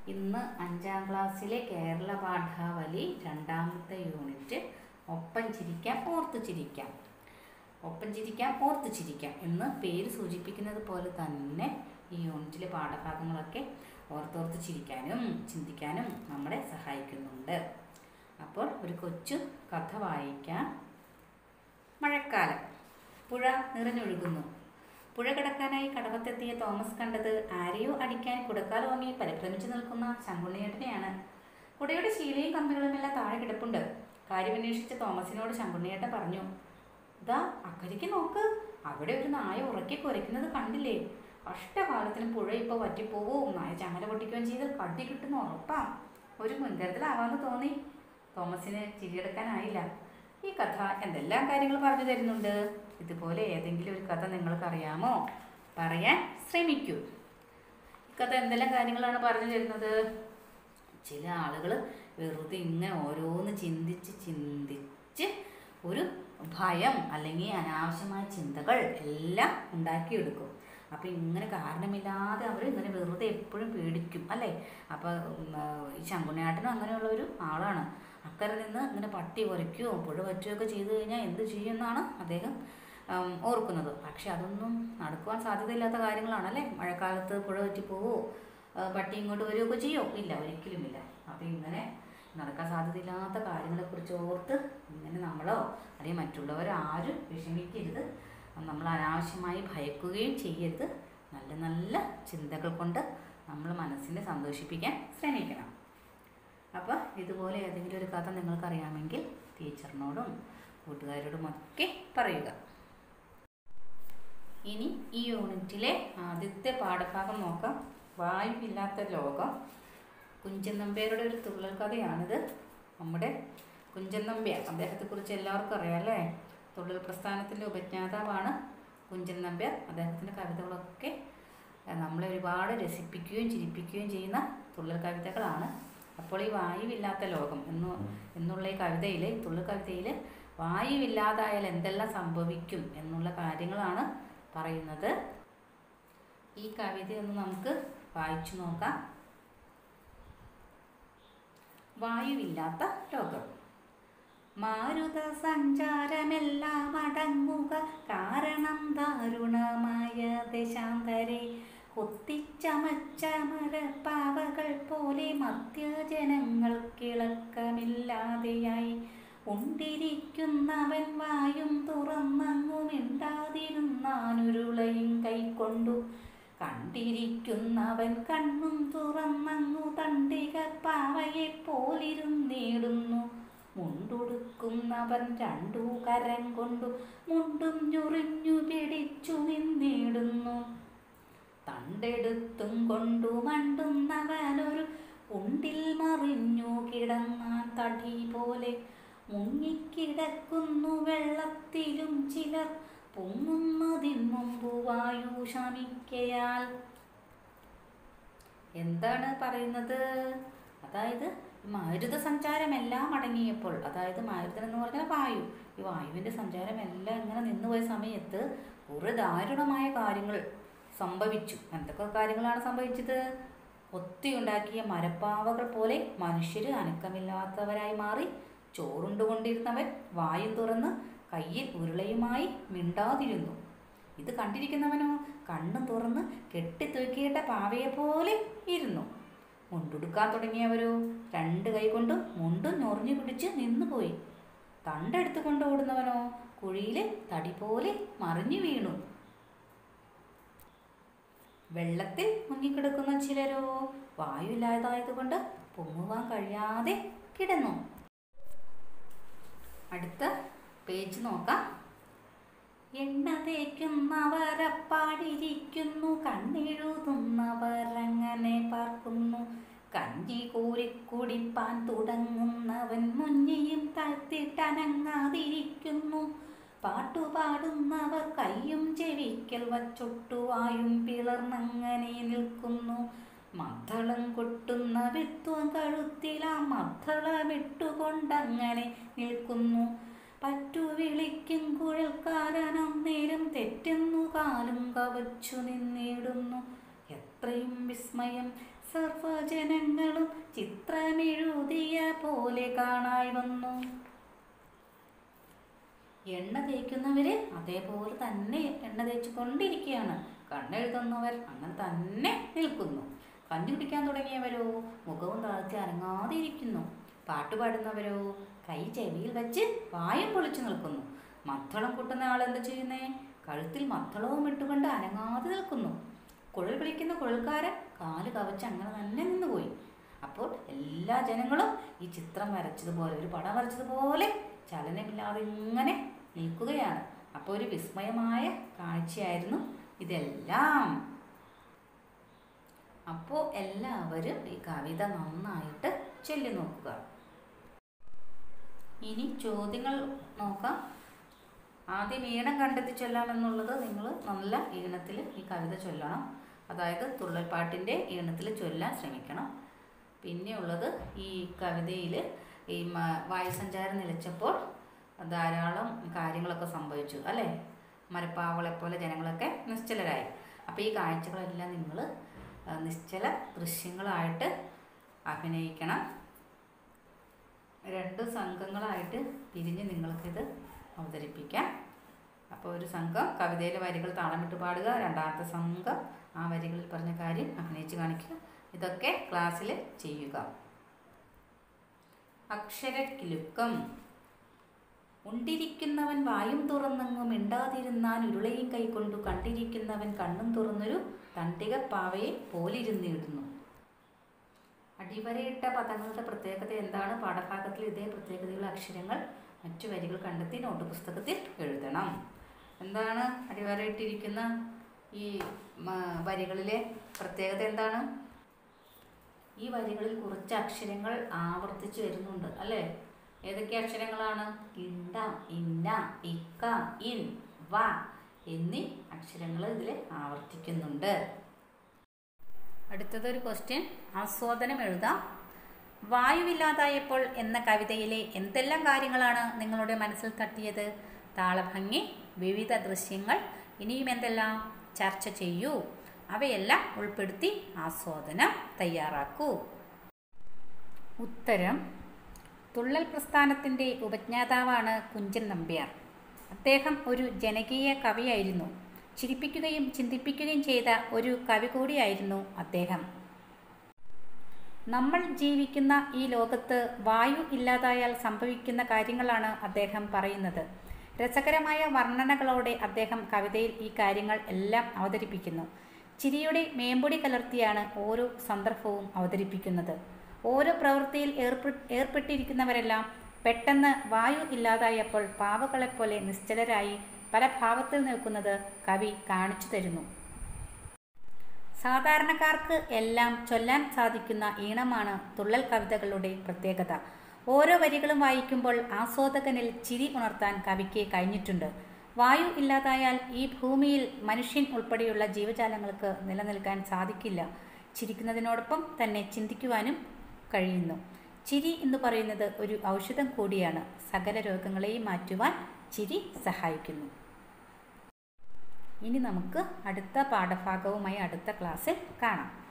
ഇന്ന് അഞ്ചാം ക്ലാസ്സിലെ കേരള പാഠാവലി രണ്ടാമത്തെ യൂണിറ്റ് ഒപ്പം ചിരിക്കാം ഓർത്ത് ചിരിക്കാം ഒപ്പം ചിരിക്കാം ഓർത്ത് ചിരിക്കാം എന്ന് പേര് സൂചിപ്പിക്കുന്നത് പോലെ തന്നെ ഈ യൂണിറ്റിലെ പാഠഭാഗങ്ങളൊക്കെ ഓർത്തോർത്ത് ചിരിക്കാനും ചിന്തിക്കാനും നമ്മളെ സഹായിക്കുന്നുണ്ട് അപ്പോൾ ഒരു കൊച്ചു കഥ വായിക്കാം മഴക്കാലം പുഴ നിറഞ്ഞൊഴുകുന്നു പുഴ കടക്കാനായി കടവത്തെത്തിയ തോമസ് കണ്ടത് ആരെയോ അടിക്കാൻ കുടക്കാൽ വാങ്ങി പരിഭ്രമിച്ചു നിൽക്കുന്ന ശങ്കുണ്ണിയേട്ടനെയാണ് കുടയുടെ ശീലയും കമ്പികളുമെല്ലാം താഴെ കിടപ്പുണ്ട് കാര്യമന്വേഷിച്ച തോമസിനോട് ശങ്കുണ്ണിയേട്ടൻ പറഞ്ഞു ഇതാ അക്കരയ്ക്ക് നോക്ക് അവിടെ ഒരു നായ ഉറക്കി കുരയ്ക്കുന്നത് കണ്ടില്ലേ കഷ്ടകാലത്തിന് പുഴ ഇപ്പോൾ വറ്റിപ്പോവും നായ ചങ്ങല പൊട്ടിക്കുകയും ചെയ്താൽ കടി കിട്ടുന്ന ഉറപ്പാ ഒരു മുൻകരുതലാവാന്ന് തോന്നി തോമസിന് ചിരിയെടുക്കാനായില്ല ഈ കഥ എന്തെല്ലാം കാര്യങ്ങൾ പറഞ്ഞു തരുന്നുണ്ട് ഇതുപോലെ ഏതെങ്കിലും ഒരു കഥ നിങ്ങൾക്ക് അറിയാമോ പറയാൻ ശ്രമിക്കൂ ഈ കഥ എന്തെല്ലാം കാര്യങ്ങളാണ് പറഞ്ഞു തരുന്നത് ചില ആളുകൾ വെറുതെ ഇങ്ങനെ ഓരോന്ന് ചിന്തിച്ച് ചിന്തിച്ച് ഒരു ഭയം അല്ലെങ്കിൽ അനാവശ്യമായ ചിന്തകൾ എല്ലാം ഉണ്ടാക്കിയെടുക്കും അപ്പോൾ ഇങ്ങനെ കാരണമില്ലാതെ അവർ ഇങ്ങനെ വെറുതെ എപ്പോഴും പേടിക്കും അല്ലേ അപ്പോൾ ഈ ശങ്കുണ്ണിയാട്ടനും അങ്ങനെയുള്ള ഒരു ആളാണ് അക്കരെ നിന്ന് ഇങ്ങനെ പട്ടി ഉരയ്ക്കുകയോ പുഴ വറ്റുകയൊക്കെ ചെയ്തു കഴിഞ്ഞാൽ എന്ത് ചെയ്യുമെന്നാണ് അദ്ദേഹം ഉം, ഓർക്കുന്നത് പക്ഷെ അതൊന്നും നടക്കുവാൻ സാധ്യതയില്ലാത്ത കാര്യങ്ങളാണല്ലേ മഴക്കാലത്ത് പുഴ വറ്റിപ്പോവോ ആ, പട്ടി ഇങ്ങോട്ട് വരികയൊക്കെ ചെയ്യോ ഇല്ല ഒരിക്കലുമില്ല അപ്പം ഇങ്ങനെ നടക്കാൻ സാധ്യതയില്ലാത്ത കാര്യങ്ങളെക്കുറിച്ച് ഓർത്ത് ഇങ്ങനെ നമ്മളോ അല്ലെങ്കിൽ മറ്റുള്ളവരോ ആരും വിഷമിക്കരുത് നമ്മൾ അനാവശ്യമായി ഭയക്കുകയും ചെയ്യരുത് നല്ല നല്ല ചിന്തകൾ കൊണ്ട് നമ്മൾ മനസ്സിനെ സന്തോഷിപ്പിക്കാൻ ശ്രമിക്കണം അപ്പോൾ ഇതുപോലെ ഏതെങ്കിലും ഒരു കഥ നിങ്ങൾക്കറിയാമെങ്കിൽ ടീച്ചറിനോടും കൂട്ടുകാരോടും ഒക്കെ പറയുക ഇനി ഈ യൂണിറ്റിലെ ആദ്യത്തെ പാഠഭാഗം നോക്കാം വായുവില്ലാത്ത ലോകം കുഞ്ചൻ നമ്പ്യാരുടെ ഒരു തുള്ളൽ കഥയാണിത് നമ്മുടെ കുഞ്ചൻ നമ്പ്യാർ അദ്ദേഹത്തെക്കുറിച്ച് എല്ലാവർക്കും അറിയാം അല്ലേ തുള്ളൽ പ്രസ്ഥാനത്തിൻ്റെ ഉപജ്ഞാതാവാണ് കുഞ്ചൻ നമ്പ്യാർ അദ്ദേഹത്തിൻ്റെ കവിതകളൊക്കെ ഏഹ്, നമ്മളെ ഒരുപാട് രസിപ്പിക്കുകയും ചിരിപ്പിക്കുകയും ചെയ്യുന്ന തുള്ളൽ കവിതകളാണ് അപ്പോൾ ഈ വായുവില്ലാത്ത ലോകം എന്ന് എന്നുള്ള ഈ കവിതയിൽ തുള്ളൽ കവിതയിൽ വായുവില്ലാതായാൽ എന്തെല്ലാം സംഭവിക്കും എന്നുള്ള കാര്യങ്ങളാണ് പറയുന്നത് ഈ കവിതയൊന്ന് നമുക്ക് വായിച്ചു നോക്കാം വായുവില്ലാത്ത ലോകം മാരുത സഞ്ചാരമെല്ലാം അടങ്ങുക കാരണം ദാരുണമായ ദശാന്തരെ കുത്തിച്ചമച്ച മരപ്പാവകൾ പോലെ മധ്യജനങ്ങൾക്കിളക്കമില്ലാതെയായി ഉണ്ടിരിക്കുന്നവൻ വായും തുറന്നങ്ങു മിണ്ടാതിരുന്നാനുരുളയും കൈക്കൊണ്ടു കണ്ടിരിക്കുന്നവൻ കണ്ണും തുറന്നങ്ങു തണ്ടിക പാവയെ പോലിരുന്നിടുന്നു മുണ്ടുടുക്കുന്നവൻ രണ്ടു കരം കൊണ്ടു മുണ്ടും ഞൊറിഞ്ഞു പിടിച്ചു നിന്നിടുന്നു തണ്ടെടുത്തും കൊണ്ടു മണ്ടുന്നവനൊരു ഉണ്ടിൽ മറിഞ്ഞു കിടന്നാൻ തടി പോലെ മുങ്ങിക്കിടക്കുന്നു വെള്ളത്തിലും ചിലർ പൊങ്ങുന്നതിന് മുമ്പ് വായു ശമിക്കയാൽ എന്താണ് പറയുന്നത് അതായത് മാരുത സഞ്ചാരമെല്ലാം അടങ്ങിയപ്പോൾ അതായത് മാരുതൻ എന്ന് പറഞ്ഞാൽ വായു ഈ വായുവിൻ്റെ സഞ്ചാരമെല്ലാം ഇങ്ങനെ നിന്നുപോയ സമയത്ത് കുറേ ദാരുണമായ കാര്യങ്ങൾ സംഭവിച്ചു എന്തൊക്കെ കാര്യങ്ങളാണ് സംഭവിച്ചത് ഒത്തിയുണ്ടാക്കിയ മരപ്പാവകൾ പോലെ മനുഷ്യർ അനക്കമില്ലാത്തവരായി മാറി ചോറുണ്ടുകൊണ്ടിരുന്നവൻ വായു തുറന്ന് കയ്യിൽ ഉരുളയുമായി മിണ്ടാതിരുന്നു ഇത് കണ്ടിരിക്കുന്നവനോ കണ്ണു തുറന്ന് കെട്ടിത്തൂക്കിയിട്ട പാവയെ പോലെ ഇരുന്നു മുണ്ടുടുക്കാൻ തുടങ്ങിയവരോ രണ്ട് കൈ കൊണ്ട് മുണ്ടും ഞൊറിഞ്ഞു പിടിച്ച് നിന്നുപോയി തണ്ടെടുത്തു കൊണ്ട് ഓടുന്നവനോ കുഴിയിലെ തടി പോലെ മറിഞ്ഞു വീണു വെള്ളത്തിൽ മുങ്ങിക്കിടക്കുന്ന ചിലരോ വായുവില്ലാതായതുകൊണ്ട് പൊങ്ങുവാൻ കഴിയാതെ കിടന്നു അടുത്ത പേജ് നോക്കാം എണ്ണ തേക്കുന്നവരപ്പാടിരിക്കുന്നു കണ്ണെഴുതുന്നവരങ്ങനെ പാർക്കുന്നു കഞ്ഞി കോരി കുടിപ്പാൻ തുടങ്ങുന്നവൻ മുന്നിയും താഴ്ത്തിട്ടനങ്ങാതിരിക്കുന്നു പാട്ടുപാടുന്നവർ കയ്യും ചെവിക്കൽ വച്ചൊട്ടുവായും പിളർന്നങ്ങനെ നിൽക്കുന്നു മദ്ദളം കൊട്ടുന്ന വിത്വം കഴുത്തിലാ മദ്ദളമിട്ടുകൊണ്ടങ്ങനെ നിൽക്കുന്നു പറ്റു വിളിക്കും കുഴൽക്കാരനം നേരം തെറ്റുന്നു കാലും കവച്ചു നിന്നിടുന്നു എത്രയും വിസ്മയം സർവജനങ്ങളും ചിത്രമെഴുതിയ പോലെ കാണായി വന്നു എണ്ണ തേക്കുന്നവര് അതേപോലെ തന്നെ എണ്ണ തേച്ച് കൊണ്ടിരിക്കുകയാണ് കണ്ണെഴുതുന്നവർ അങ്ങനെ തന്നെ നിൽക്കുന്നു കഞ്ഞി കുടിക്കാൻ തുടങ്ങിയവരോ മുഖവും താഴ്ത്തി അനങ്ങാതെ ഇരിക്കുന്നു പാട്ട് പാടുന്നവരോ കൈ ചെവിയിൽ വെച്ച് വായും പൊളിച്ചു നിൽക്കുന്നു മത്തളം കൂട്ടുന്ന ആൾ എന്താ ചെയ്യുന്നേ കഴുത്തിൽ മത്തളവും ഇട്ടുകൊണ്ട് അനങ്ങാതെ നിൽക്കുന്നു കുഴൽ വിളിക്കുന്ന കുഴൽക്കാരൻ കാല് കവച്ച് അങ്ങനെ തന്നെ നിന്നുപോയി അപ്പോൾ എല്ലാ ജനങ്ങളും ഈ ചിത്രം വരച്ചതുപോലെ ഒരു പടം വരച്ചതുപോലെ ചലനമില്ലാതെ ഇങ്ങനെ നിൽക്കുകയാണ് അപ്പോൾ ഒരു വിസ്മയമായ കാഴ്ചയായിരുന്നു ഇതെല്ലാം അപ്പോൾ എല്ലാവരും ഈ കവിത നന്നായിട്ട് ചൊല്ലി നോക്കുക ഇനി ചോദ്യങ്ങൾ നോക്കാം ആദ്യം ഈണം കണ്ടെത്തി ചൊല്ലാമെന്നുള്ളത് നിങ്ങൾ നല്ല ഈണത്തിൽ ഈ കവിത ചൊല്ലണം അതായത് തുള്ളൽപ്പാട്ടിൻ്റെ ഈണത്തിൽ ചൊല്ലാൻ ശ്രമിക്കണം പിന്നെയുള്ളത് ഈ കവിതയിൽ ഈ മ- വായുസഞ്ചാരം നിലച്ചപ്പോൾ ധാരാളം കാര്യങ്ങളൊക്കെ സംഭവിച്ചു അല്ലേ മരപ്പാവളെ പോലെ ജനങ്ങളൊക്കെ നിശ്ചലരായി അപ്പോൾ ഈ കാഴ്ചകളെല്ലാം നിങ്ങൾ നിശ്ചല ദൃശ്യങ്ങളായിട്ട് അഭിനയിക്കണം രണ്ട് സംഘങ്ങളായിട്ട് പിരിഞ്ഞ് നിങ്ങൾക്കിത് അവതരിപ്പിക്കാം അപ്പോൾ ഒരു സംഘം കവിതയിലെ വരികൾ താളമിട്ട് പാടുക രണ്ടാമത്തെ സംഘം ആ വരികളിൽ പറഞ്ഞ കാര്യം അഭിനയിച്ച് കാണിക്കുക ഇതൊക്കെ ക്ലാസ്സിൽ ചെയ്യുക അക്ഷരക്കിലുക്കം ഉണ്ടിരിക്കുന്നവൻ വായും തുറന്നെങ്ങും മിണ്ടാതിരുന്നാൻ ഉരുളയും കൈക്കൊണ്ടു കണ്ടിരിക്കുന്നവൻ കണ്ണും തുറന്നൊരു തണ്ടിക പാവയെ പോലിരുന്നിടുന്നു അടിവരയിട്ട പദങ്ങളുടെ പ്രത്യേകത എന്താണ് പാഠഭാഗത്തിൽ ഇതേ പ്രത്യേകതയുള്ള അക്ഷരങ്ങൾ മറ്റു വരികൾ കണ്ടെത്തി നോട്ട് പുസ്തകത്തിൽ എഴുതണം എന്താണ് അടിവരയിട്ടിരിക്കുന്ന ഈ മ- വരികളിലെ പ്രത്യേകത എന്താണ് ഈ വരികളിൽ കുറച്ച് അക്ഷരങ്ങൾ ആവർത്തിച്ച് വരുന്നുണ്ട് അല്ലേ ഏതൊക്കെ അക്ഷരങ്ങളാണ് ഇണ്ട ഇന്ന ഇക്ക ഇൻ വ എന്നീ അക്ഷരങ്ങൾ ഇതിൽ ആവർത്തിക്കുന്നുണ്ട് അടുത്തതൊരു ക്വസ്റ്റ്യൻ ആസ്വാദനം എഴുതാം വായുവില്ലാതായപ്പോൾ എന്ന കവിതയിലെ എന്തെല്ലാം കാര്യങ്ങളാണ് നിങ്ങളുടെ മനസ്സിൽ തട്ടിയത് താളഭംഗി വിവിധ ദൃശ്യങ്ങൾ ഇനിയും എന്തെല്ലാം ചർച്ച ചെയ്യൂ അവയെല്ലാം ഉൾപ്പെടുത്തി ആസ്വാദനം തയ്യാറാക്കൂ ഉത്തരം തുള്ളൽ പ്രസ്ഥാനത്തിൻ്റെ ഉപജ്ഞാതാവാണ് കുഞ്ചൻ നമ്പ്യാർ അദ്ദേഹം ഒരു ജനകീയ കവിയായിരുന്നു ചിരിപ്പിക്കുകയും ചിന്തിപ്പിക്കുകയും ചെയ്ത ഒരു കവി കൂടിയായിരുന്നു അദ്ദേഹം നമ്മൾ ജീവിക്കുന്ന ഈ ലോകത്ത് വായു ഇല്ലാതായാൽ സംഭവിക്കുന്ന കാര്യങ്ങളാണ് അദ്ദേഹം പറയുന്നത് രസകരമായ വർണ്ണനകളോടെ അദ്ദേഹം കവിതയിൽ ഈ കാര്യങ്ങൾ എല്ലാം അവതരിപ്പിക്കുന്നു ചിരിയുടെ മേമ്പൊടി കലർത്തിയാണ് ഓരോ സന്ദർഭവും അവതരിപ്പിക്കുന്നത് ഓരോ പ്രവൃത്തിയിൽ ഏർപ്പെ ഏർപ്പെട്ടിരിക്കുന്നവരെല്ലാം പെട്ടെന്ന് വായു ഇല്ലാതായപ്പോൾ പാവകളെപ്പോലെ നിശ്ചലരായി പല ഭാവത്തിൽ നിൽക്കുന്നത് കവി കാണിച്ചു തരുന്നു സാധാരണക്കാർക്ക് എല്ലാം ചൊല്ലാൻ സാധിക്കുന്ന ഈണമാണ് തുള്ളൽ കവിതകളുടെ പ്രത്യേകത ഓരോ വരികളും വായിക്കുമ്പോൾ ആസ്വാദകനിൽ ചിരി ഉണർത്താൻ കവിക്ക് കഴിഞ്ഞിട്ടുണ്ട് വായു ഇല്ലാതായാൽ ഈ ഭൂമിയിൽ മനുഷ്യൻ ഉൾപ്പെടെയുള്ള ജീവജാലങ്ങൾക്ക് നിലനിൽക്കാൻ സാധിക്കില്ല ചിരിക്കുന്നതിനോടൊപ്പം തന്നെ ചിന്തിക്കുവാനും കഴിയുന്നു ചിരി എന്ന് പറയുന്നത് ഒരു ഔഷധം കൂടിയാണ് സകല രോഗങ്ങളെയും മാറ്റുവാൻ ചിരി സഹായിക്കുന്നു ഇനി നമുക്ക് അടുത്ത പാഠഭാഗവുമായി അടുത്ത ക്ലാസ്സിൽ കാണാം